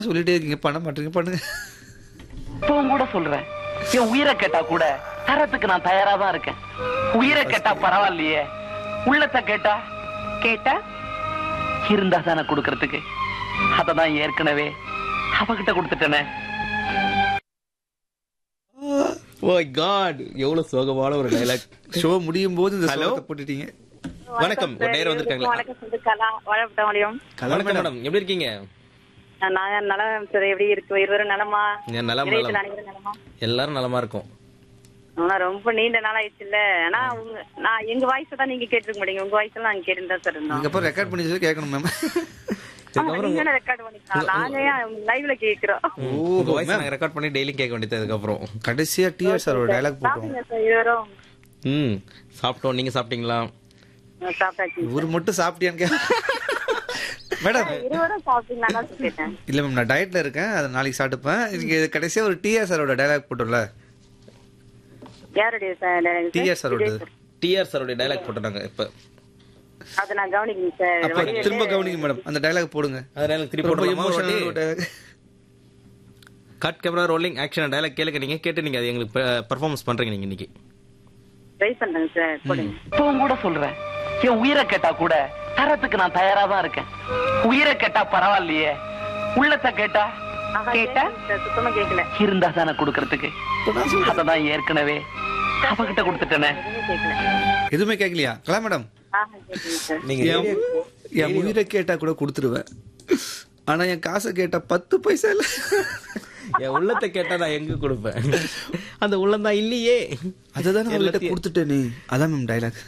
சொல்லிட்டே இருக்கீங்க பண்ண மாட்டீங்க பண்ணுங்க இப்பவும் கூட சொல்றேன் என் உயிரை கேட்டா கூட தரத்துக்கு நான் தயாரா தான் இருக்கேன் உயிரை கேட்டா பரவாயில்லையே உள்ளத்தை கேட்டா கேட்டா இருந்தா தானே கொடுக்கறதுக்கு அததான் ஏற்கனவே அவகிட்ட கொடுத்துட்டேனே ஓ காட் எவ்வளவு சோகமான ஒரு டைலாக் ஷோ முடியும் போது இந்த Hello? சோகத்தை போட்டுட்டீங்க வணக்கம் ஒரு நேரம் வந்திருக்காங்களா வணக்கம் சொல்லு கலா வளர்த்த முடியும் வணக்கம் மேடம் எப்படி இருக்கீங்க நான் நலம் சார் எப்படி இருக்கு இருவரும் நலமா நான் நலம், இறைவன் நலம். அனைவரும் நலமா எல்லாரும் நலமா இருக்கும் ஆனா ரொம்ப நீண்ட நாள் ஆயிடுச்சு இல்ல ஆனா உங்க நான் எங்க வாய்ஸ் தான் நீங்க கேட்டிருக்க மாட்டீங்க உங்க வாய்ஸ் எல்லாம் நாங்க கேட்டு சார் இருந்தோம் இதுக்கப்புறம் ரெக்கார்ட் பண்ணி சொல்லி கேட்கணும் மேம் ஆமா, நீங்க தானே ரெக்கார்ட் பண்ணிக்கலாம் நாங்க ஏன் லைவ்ல கேக்குறோம் உங்க வாய்ஸ் நாங்க ரெக்கார்ட் பண்ணி டெய்லி கேட்க வேண்டியது அதுக்கப்புறம் கடைசியா டிஆர் சாரோட டைலாக் போட்டோம் சாப்பிடுங்க சார் இருவரும் ம் சாப்பிட்டோம் நீங்க சாப்பிட்டீங்களா சாப்பிட்டாச்சு இவர் மட்டும் சாப்பிட்டியான்னு கேட்க மேடம் இருவரும் சாப்பிட்டீங்களா தான் கேட்டேன் இல்ல மேம் நான் டயட்ல இருக்கேன் அதை நாளைக்கு சாப்பிட்டுப்பேன் நீங்க கடைசியா ஒரு டிஆர் சாரோட டைலாக் போட்டோம்ல யாருடைய சார் டிஆர் சாரோட டிஆர் சாரோட டைலாக் போட்டுட்டாங்க இப்ப அதை நான் கவனிக்கணும் சார் அப்ப திரும்ப கவனிங்க மேடம் அந்த டைலாக் போடுங்க அதனால திருப்பி ரொம்ப போடலாமா ஒரு emotional வாட்டி? ஒரு dialogue. Cut camera rolling action dialogue கேளுங்க நீங்க கேட்டு நீங்க அது எங்களுக்கு பெர்ஃபார்மன்ஸ் பண்றீங்க நீங்க இன்னைக்கு ட்ரை பண்றேங்க சார் போடுங்க இப்பவும் கூட சொல்றேன் என் உயிரை கேட்டா கூட தரத்துக்கு நான் தயாரா தான் இருக்கேன் உயிரை கேட்டா பரவாயில்லையே உள்ளத்தை கேட்டா ஆஹா, கேட்டா கேட்கல சார், சுத்தமா கேட்கல இருந்தா தானே கொடுக்கறதுக்கு அததான் ஏற்கனவே அவகிட்ட கொடுத்துட்டேனே எதுவுமே கேட்கல எதுவுமே கேட்கலையா கலா மேடம் ஆஹா கேட்குங்க சார் நீங்க என் என் உயிரை கேட்டா கூட கொடுத்துருவேன் ஆனா என் காசை கேட்டா பத்து பைசா இல்ல என் உள்ளத்தை கேட்டா நான் எங்க கொடுப்பேன் அந்த உள்ளம் தான் இல்லையே அதுதான் நான் உங்கள்கிட்ட எல்லாத்தையும் கொடுத்துட்டேனே அதான் மேம் டைலாக்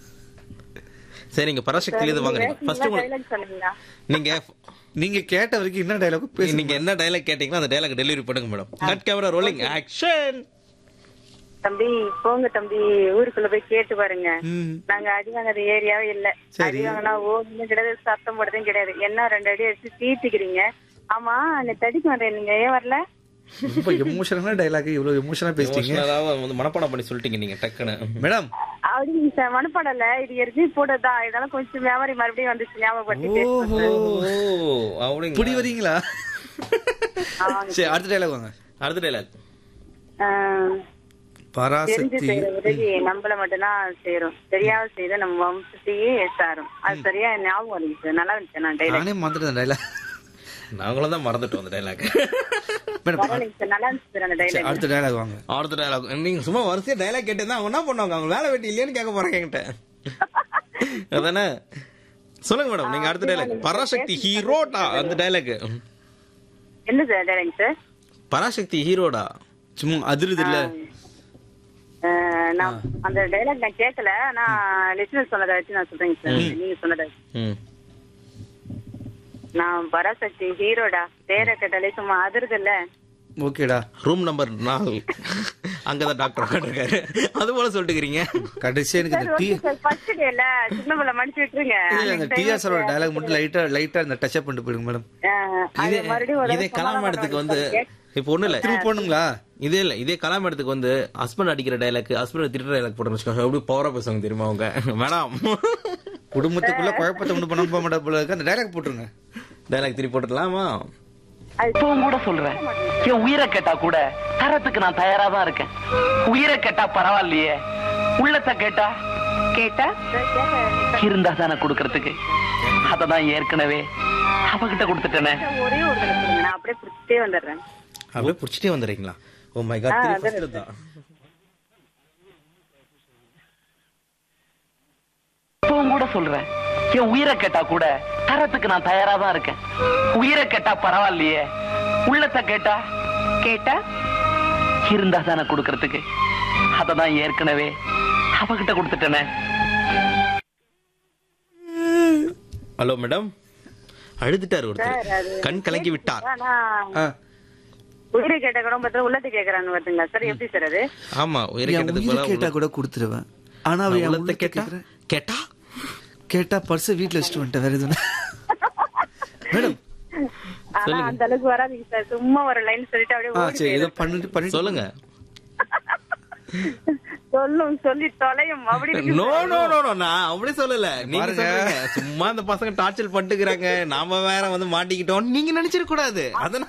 சரிங்க பராசக்தியில இருந்து வாங்க நீங்க ஃபர்ஸ்ட் டைலாக் சொன்னீங்களா நீங்க நீங்க கேட்ட வரைக்கும் என்ன டைலாக் பேசுங்க நீங்க என்ன டைலாக் கேட்டீங்களோ அந்த டைலாக் டெலிவரி பண்ணுங்க madam cut camera rolling action தம்பி போங்க தம்பி ஊருக்குள்ள போய் கேட்டு பாருங்க ம். நாங்க அடி வாங்குற ஏரியாவே இல்ல சரி. அடி வாங்கினா ஓடுன்னு கிடையாது சத்தம் போடுறதும் கிடையாது என்ன ரெண்டு அடி அடிச்சு தீர்த்துக்கிறீங்க ஆமா அந்த தடிக்கு வந்தேன் நீங்க ஏன் வரல ரொம்ப எமோஷனலான டைலாக் இவ்வளவு எமோஷனலா பேசிட்டீங்க வந்து மனப்பாடம் பண்ணி சொல்லிட்டீங்க நீங்க டக்குன்னு மேடம் அப்படிங்க சார் மனப்படல இது எரிஞ்சு போட்டதா இதெல்லாம் கொஞ்சம் மெமரி மறுபடியும் வந்துச்சு ஞாபகப்படுத்தி பேசுறேன் ஓஹோ ஓ அப்படிங்க புடி வரீங்களா சரி அடுத்த டைலாக் வாங்க அடுத்த டைலாக் ஆஹ், தெரிஞ்சு பராசக்தி செய்யற உதவி நம்மள மட்டும்தான் சேரும் தெரியாம செய்த நம்ம வம்சத்தையே சாரும் அது சரியா ஞாபகம் இருந்துச்சு சார் நல்லா இருந்துச்சு நான் டைலாக் நானே மாத்திட்டேன் டைலாக் நாங்களும் தான் மறந்துட்டோம் அந்த டைலாக் மேடம் பரவாயில்லைங்க சார் நல்லா இருந்துச்சு சார் அந்த சரி, டைலாக் அடுத்த டைலாக் வாங்க அடுத்த டைலாக் நீங்க சும்மா வரிசையா டைலாக் கேட்டு அவங்க என்ன பண்ணுவாங்க அவங்க வேலை வெட்டி இல்லையான்னு கேட்க போறாங்க என்கிட்ட அதானே சொல்லுங்க மேடம் நீங்க அடுத்த டைலாக் பராசக்தி ஹீரோடா அந்த டைலாக் என்ன சார் டைலாக் சார் பராசக்தி ஹீரோடா சும்மா அதிருது இல்ல ஆஹ், நான் அந்த டைலாக் நான் கேட்கல நான் லிசனர் சொன்னதை வச்சு நான் சொல்றேங்க சார் நீங்க சொன்னதை வச்சு. ம் நான் பராசக்தி ஹீரோடா பேரை கேட்டாலே சும்மா அதிருது இல்ல ஓகேடா ரூம் நம்பர் நாலு அங்கதான் டாக்டர் உட்காந்துருக்காரு அது போல சொல்லிட்டுக்கிறீங்க கடைசியா எனக்கு இந்த டி ஃபர்ஸ்ட் டேல சின்ன பிள்ளை மன்னிச்சு விட்டுருங்க இல்ல, அந்த டிஆர் சாரோட டைலாக் மட்டும் லைட்டா லைட்டா இந்த டச் அப் பண்ணிட்டு போயிடுங்க மேடம் ஆஹ், அது இதே மறுபடியும் ஒரு இதே தடவை கலாம் சொன்னாதான் இடத்துக்கு வந்து பரவாயில்ல. இப்போ ஒண்ணு இல்ல திரும்ப போகணுங்களா இதே இல்ல இதே கலாம் இடத்துக்கு வந்து ஹஸ்பண்ட் அடிக்கிற டைலாக் ஹஸ்பண்ட் திட்டுற டைலாக் போட்டு வச்சுக்கோங்க எப்படி பவரா பேசுவாங்க தெரியுமா அவங்க மேடம் குடும்பத்துக்குள்ள குழப்பத்தை உண்டு பண்ண போக மாட்டா போல இருக்கு அந்த டைலாக் போட்டுருங்க டைலாக் திருப்பி போட்டுடலாமா இப்பவும் கூட சொல்றேன் என் உயிரை கேட்டா கூட தரத்துக்கு நான் தயாரா தான் இருக்கேன் உயிரை கேட்டா பரவாயில்லையே உள்ளத்தை கேட்டா கேட்டா இருந்தா தானே கொடுக்கறதுக்கு அததான் ஏற்கனவே அவகிட்ட கொடுத்துட்டேனே ஒரே ஒரு தடவை சொல்லுங்க நான் அப்படியே பிடிச்சிட்டே வந்துடுறேன் அப்படியே புடிச்சிட்டே வந்துடுறீங்களா ஓ மை காட் ஆ, திருப்பி first தான் இப்பவும் கூட சொல்றேன் என் உயிரை கேட்டா கூட தரத்துக்கு நான் தயாரா தான் இருக்கேன் உயிரை கேட்டா பரவாயில்லையே உள்ளத்தை கேட்டா கேட்டா இருந்தா தானே கொடுக்கறதுக்கு அததான் ஏற்கனவே அவகிட்ட கொடுத்துட்டேனே ஹலோ மேடம் அழுதுட்டாரு ஒருத்தர் கண் கலங்கி விட்டார் ஆனா ஆ, உயிரை கேட்ட குடும்பத்துல உள்ளத்தை கேக்குறான்னு வருதுங்களா சார் எப்படி சார் அது ஆமா உயிரை என் கேட்டதுக்கு உயிரை பதிலா கேட்டா கூட கொடுத்துருவேன் ஆனா அவ நான் என் உள்ளத்தை உள்ளத்தை கேட்டா கேட்டா கேட்டா கேட்டா பர்ஸ் வீட்ல வச்சுட்டு வந்துட்டேன் வேற எதுவும் மேடம் ஆனா அந்த அளவுக்கு வராதீங்க சார் சும்மா ஒரு லைன் சொல்லிட்டு அப்படியே ஆ ஓடி சரி ஏதோ போயிடும். பண்ணிட்டு பண்ணிட்டு சொல்லுங்க சொல்லும் சொல்லி தொலையும் அப்படி இருக்கு நோ நோ நோ நோ நான் அப்படி சொல்லல நீங்க பாருங்க. சொல்றீங்க சும்மா அந்த பசங்க டார்ச்சர் பண்ணிட்டுக்கிறாங்க நாம வேற வந்து மாட்டிக்கிட்டோம் நீங்க நினைச்சிட கூடாது அதனால